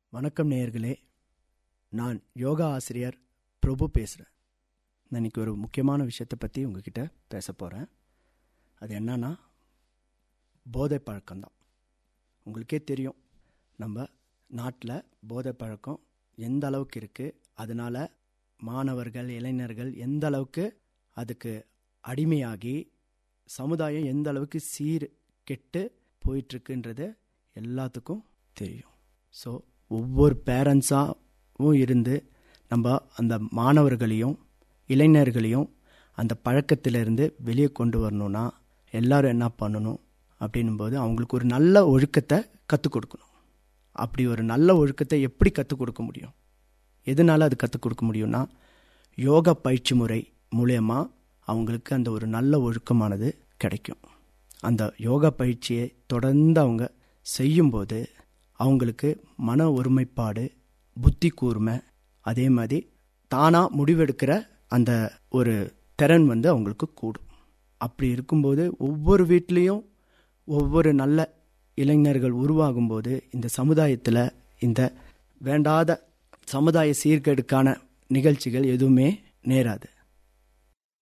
வணக்கம் நேயர்களே நான் யோகா ஆசிரியர் பிரபு பேசுகிறேன் நான் இன்னைக்கு ஒரு முக்கியமான விஷயத்தை பற்றி உங்ககிட்ட பேச போகிறேன் அது என்னன்னா போதை பழக்கம்தான் உங்களுக்கே தெரியும் நம்ம நாட்டில் போதை பழக்கம் எந்த அளவுக்கு இருக்குது அதனால் மாணவர்கள் இளைஞர்கள் எந்த அளவுக்கு அதுக்கு அடிமையாகி சமுதாயம் எந்த அளவுக்கு சீர் கெட்டு போயிட்டுருக்குன்றது எல்லாத்துக்கும் தெரியும் ஸோ ஒவ்வொரு பேரண்ட்ஸாகவும் இருந்து நம்ம அந்த மாணவர்களையும் இளைஞர்களையும் அந்த பழக்கத்திலிருந்து வெளியே கொண்டு வரணும்னா எல்லாரும் என்ன பண்ணணும் அப்படின்னும்போது அவங்களுக்கு ஒரு நல்ல ஒழுக்கத்தை கற்றுக் கொடுக்கணும் அப்படி ஒரு நல்ல ஒழுக்கத்தை எப்படி கற்றுக் கொடுக்க முடியும் எதனால் அது கற்றுக் கொடுக்க முடியும்னா யோகா பயிற்சி முறை மூலயமா அவங்களுக்கு அந்த ஒரு நல்ல ஒழுக்கமானது கிடைக்கும் அந்த யோகா பயிற்சியை தொடர்ந்து அவங்க செய்யும்போது அவங்களுக்கு மன ஒருமைப்பாடு புத்தி கூர்மை அதே மாதிரி தானாக முடிவெடுக்கிற அந்த ஒரு திறன் வந்து அவங்களுக்கு கூடும் அப்படி இருக்கும்போது ஒவ்வொரு வீட்லேயும் ஒவ்வொரு நல்ல இளைஞர்கள் உருவாகும்போது இந்த சமுதாயத்தில் இந்த வேண்டாத சமுதாய சீர்கேடுக்கான நிகழ்ச்சிகள் எதுவுமே நேராது